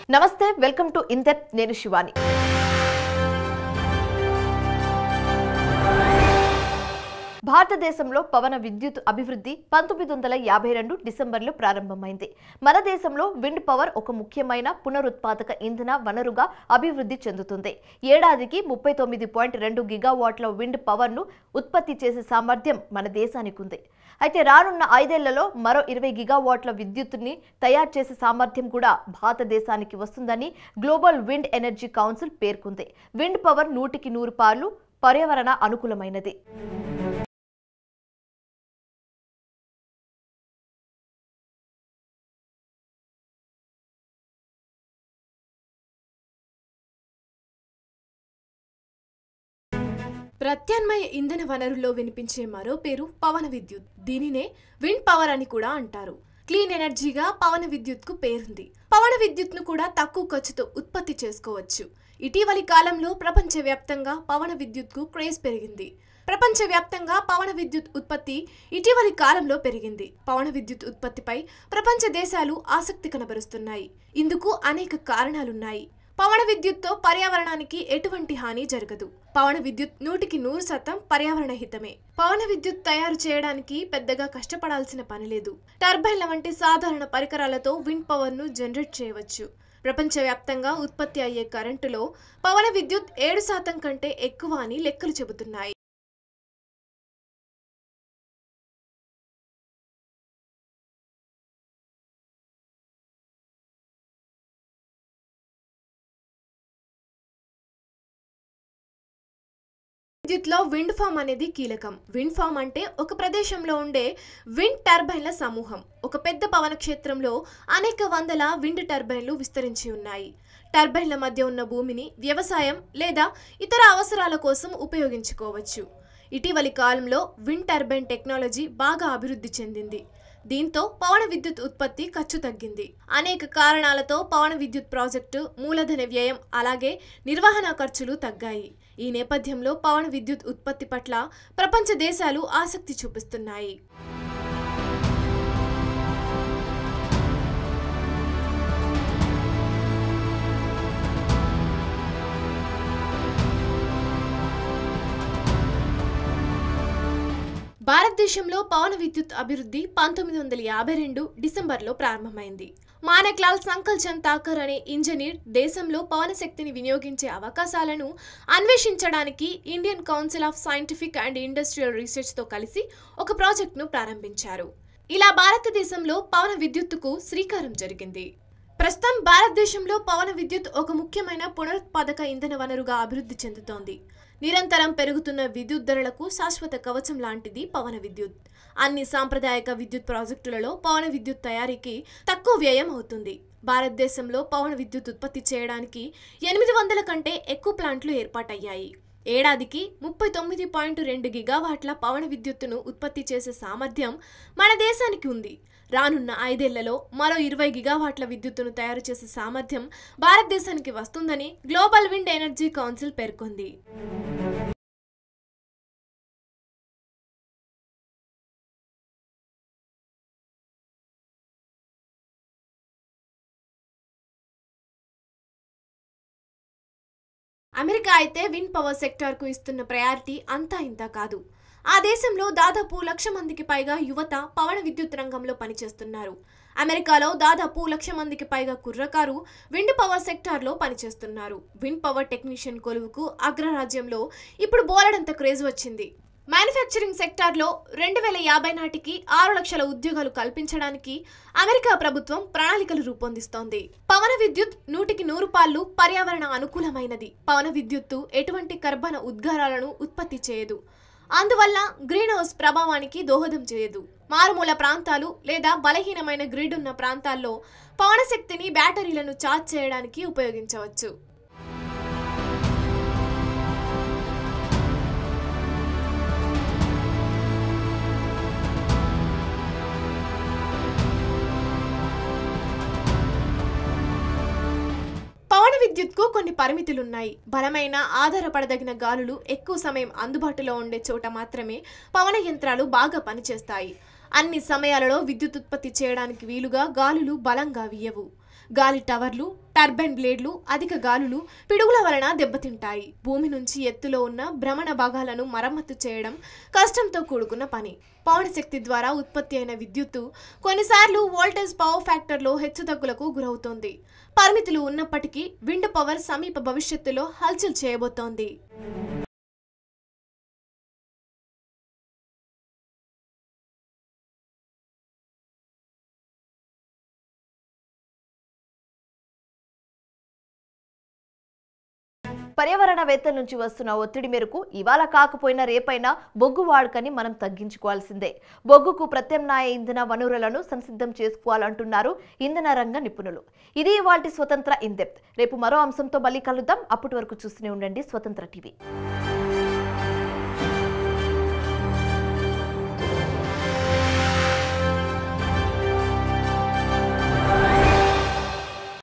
నమస్తే welcome to ఇందెప్ నేను శివాని భారతదేశంలో పవన విద్యుత్ అభివృద్ధి పంతొమ్మిది వందల యాభై రెండు డిసెంబర్లో ప్రారంభమైంది మన దేశంలో విండ్ పవర్ ఒక ముఖ్యమైన పునరుత్పాదక ఇంధన వనరుగా అభివృద్ధి చెందుతుంది ఏడాదికి ముప్పై తొమ్మిది పాయింట్ రెండు గిగావాట్ల విండ్ పవర్ను ఉత్పత్తి చేసే సామర్థ్యం మన దేశానికి ఉంది అయితే రానున్న ఐదేళ్లలో మరో ఇరవై గిగావాట్ల విద్యుత్తుని తయారు చేసే సామర్థ్యం కూడా భారతదేశానికి వస్తుందని గ్లోబల్ విండ్ ఎనర్జీ కౌన్సిల్ పేర్కొంది విండ్ పవర్ నూటికి నూరు పార్లు పర్యావరణ అనుకూలమైనది ప్రత్యామ్నాయ ఇంధన వనరుల్లో వినిపించే మరో పేరు పవన విద్యుత్ దీనినే విండ్ పవర్ అని కూడా అంటారు క్లీన్ ఎనర్జీగా పవన విద్యుత్ కు పేరుంది పవన విద్యుత్ ను కూడా తక్కువ ఖర్చుతో ఉత్పత్తి చేసుకోవచ్చు ఇటీవలి కాలంలో ప్రపంచవ్యాప్తంగా పవన విద్యుత్ కు క్రేజ్ పెరిగింది ప్రపంచవ్యాప్తంగా పవన విద్యుత్ ఉత్పత్తి ఇటీవలి కాలంలో పెరిగింది పవన విద్యుత్ ఉత్పత్తిపై ప్రపంచ దేశాలు ఆసక్తి కనబరుస్తున్నాయి ఇందుకు అనేక కారణాలున్నాయి పవన విద్యుత్తో పర్యావరణానికి ఎటువంటి హాని జరగదు పవన విద్యుత్ నూటికి నూరు శాతం పర్యావరణ హితమే పవన విద్యుత్ తయారు చేయడానికి పెద్దగా కష్టపడాల్సిన పని లేదు టర్బైన్ల వంటి సాధారణ పరికరాలతో విండ్ పవర్ ను జనరేట్ చేయవచ్చు ప్రపంచవ్యాప్తంగా ఉత్పత్తి అయ్యే కరెంటులో పవన విద్యుత్ ఏడు శాతం కంటే ఎక్కువ అని లెక్కలు చెబుతున్నాయి విద్యుత్లో విండ్ ఫామ్ అనేది కీలకం విండ్ ఫామ్ అంటే ఒక ప్రదేశంలో ఉండే విండ్ టర్బైన్ల సమూహం ఒక పెద్ద పవన క్షేత్రంలో అనేక వందల విండ్ టర్బైన్లు విస్తరించి ఉన్నాయి టర్బైన్ల మధ్య ఉన్న భూమిని వ్యవసాయం లేదా ఇతర అవసరాల కోసం ఉపయోగించుకోవచ్చు ఇటీవలి కాలంలో విండ్ టర్బైన్ టెక్నాలజీ బాగా అభివృద్ధి చెందింది దీంతో పవన విద్యుత్ ఉత్పత్తి ఖర్చు తగ్గింది అనేక కారణాలతో పవన విద్యుత్ ప్రాజెక్టు మూలధన వ్యయం అలాగే నిర్వహణ ఖర్చులు తగ్గాయి ఈ నేపథ్యంలో పవన విద్యుత్ ఉత్పత్తి పట్ల ప్రపంచ దేశాలు ఆసక్తి చూపిస్తున్నాయి భారతదేశంలో పవన విద్యుత్ అభివృద్ధి పంతొమ్మిది వందల యాభై రెండు డిసెంబర్లో ప్రారంభమైంది మానక్లాల్ సంకల్ చంద్ తాకర్ అనే ఇంజనీర్ దేశంలో పవన శక్తిని వినియోగించే అవకాశాలను అన్వేషించడానికి Indian council of scientific and industrial రీసెర్చ్తో కలిసి ఒక ప్రాజెక్టును ప్రారంభించారు ఇలా భారతదేశంలో పవన విద్యుత్తుకు శ్రీకారం జరిగింది ప్రస్తుతం భారతదేశంలో పవన విద్యుత్ ఒక ముఖ్యమైన పునరుత్పాదక ఇంధన వనరుగా అభివృద్ధి చెందుతోంది నిరంతరం పెరుగుతున్న విద్యుత్ ధరలకు శాశ్వత కవచం లాంటిది పవన విద్యుత్ అన్ని సాంప్రదాయక విద్యుత్ ప్రాజెక్టులలో పవన విద్యుత్ తయారీకి తక్కువ వ్యయం అవుతుంది భారతదేశంలో పవన విద్యుత్ ఉత్పత్తి చేయడానికి ఎనిమిది వందల కంటే ఎక్కువ ప్లాంట్లు ఏర్పాటయ్యాయి ఏడాదికి ముప్పై తొమ్మిది పాయింట్ రెండు గిగావాట్ల పవన విద్యుత్తును ఉత్పత్తి చేసే సామర్థ్యం మన దేశానికి ఉంది రానున్న ఐదేళ్లలో మరో ఇరవై గిగావాట్ల విద్యుత్తును తయారు చేసే సామర్థ్యం భారతదేశానికి వస్తుందని గ్లోబల్ విండ్ ఎనర్జీ కౌన్సిల్ పేర్కొంది అమెరికా అయితే విండ్ పవర్ సెక్టార్కు ఇస్తున్న ప్రయారిటీ అంతా ఇంత కాదు ఆ దేశంలో దాదాపు లక్ష మందికి పైగా యువత పవన విద్యుత్ రంగంలో పనిచేస్తున్నారు అమెరికాలో దాదాపు లక్ష మందికి పైగా కుర్రకారు విండ్ పవర్ సెక్టార్లో పనిచేస్తున్నారు విండ్ పవర్ టెక్నీషియన్ కొలువుకు అగ్రరాజ్యంలో ఇప్పుడు బోలెడంత క్రేజ్ వచ్చింది మ్యానుఫ్యాక్చరింగ్ సెక్టార్లో రెండు వేల యాభై నాటికి ఆరు లక్షల ఉద్యోగాలు కల్పించడానికి అమెరికా ప్రభుత్వం ప్రణాళికలు రూపొందిస్తోంది పవన విద్యుత్ నూటికి నూరు పాళ్ళు పర్యావరణ అనుకూలమైనది పవన విద్యుత్తు ఎటువంటి కర్బన ఉద్గారాలను ఉత్పత్తి చేయదు అందువల్ల గ్రీన్ హౌస్ ప్రభావానికి దోహదం చేయదు మారుమూల ప్రాంతాలు లేదా బలహీనమైన గ్రిడ్ ఉన్న ప్రాంతాల్లో పవన శక్తిని బ్యాటరీలను ఛార్జ్ చేయడానికి ఉపయోగించవచ్చు పవన విద్యుత్కు కొన్ని పరిమితులున్నాయి బలమైన ఆధారపడదగిన గాలులు ఎక్కువ సమయం అందుబాటులో ఉండే చోట మాత్రమే పవన యంత్రాలు బాగా పనిచేస్తాయి అన్ని సమయాలలో విద్యుత్ ఉత్పత్తి చేయడానికి వీలుగా గాలులు బలంగా వీయవు గాలి టవర్లు టర్బైన్ బ్లేడ్లు అధిక గాలులు పిడుగుల వలన దెబ్బతింటాయి భూమి నుంచి ఎత్తులో ఉన్న భ్రమణ భాగాలను మరమ్మతు చేయడం కష్టంతో కూడుకున్న పని పవన శక్తి ద్వారా ఉత్పత్తి అయిన విద్యుత్తు కొన్నిసార్లు వోల్టేజ్ పవర్ ఫ్యాక్టర్లో హెచ్చుతగ్గులకు గురవుతోంది పరిమితులు ఉన్నప్పటికీ విండ్ పవర్ సమీప భవిష్యత్తులో హల్చల్ చేయబోతోంది పర్యావరణవేత్తల నుంచి వస్తున్న ఒత్తిడి మేరకు ఇవాళ కాకపోయినా రేపైనా బొగ్గు వాడుకని మనం తగ్గించుకోవాల్సిందే బొగ్గుకు ప్రత్యామ్నాయ ఇంధన వనరులను సంసిద్ధం చేసుకోవాలంటున్నారు ఇంధన రంగ నిపుణులు ఇది వాటి స్వతంత్ర ఇందెప్త్ రేపు మరో అంశంతో మళ్ళీ కలుద్దాం అప్పటి వరకు చూస్తూనే ఉండండి స్వతంత్ర టీవీ